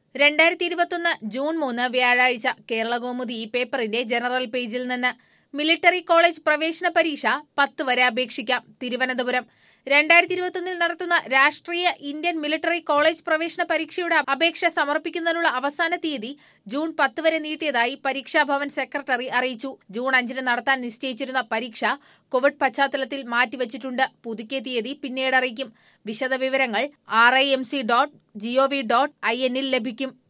രണ്ടായിരത്തി ഇരുപത്തൊന്ന് ജൂൺ മൂന്ന് വ്യാഴാഴ്ച കേരളകൗമുദി ഈ പേപ്പറിന്റെ ജനറൽ പേജിൽ നിന്ന് മിലിറ്ററി കോളേജ് പ്രവേശന പരീക്ഷ പത്ത് വരെ അപേക്ഷിക്കാം തിരുവനന്തപുരം രണ്ടായിരത്തി ഇരുപത്തൊന്നിൽ നടത്തുന്ന രാഷ്ട്രീയ ഇന്ത്യൻ മിലിറ്ററി കോളേജ് പ്രവേശന പരീക്ഷയുടെ അപേക്ഷ സമർപ്പിക്കുന്നതിനുള്ള അവസാന തീയതി ജൂൺ പത്ത് വരെ നീട്ടിയതായി പരീക്ഷാഭവൻ സെക്രട്ടറി അറിയിച്ചു ജൂൺ അഞ്ചിന് നടത്താൻ നിശ്ചയിച്ചിരുന്ന പരീക്ഷ കോവിഡ് പശ്ചാത്തലത്തിൽ മാറ്റിവച്ചിട്ടുണ്ട് പുതുക്കിയ തീയതി പിന്നീട് അറിയിക്കും വിശദവിവരങ്ങൾ R I M C dot G O V dot I എന്നിൽ ലഭിക്കും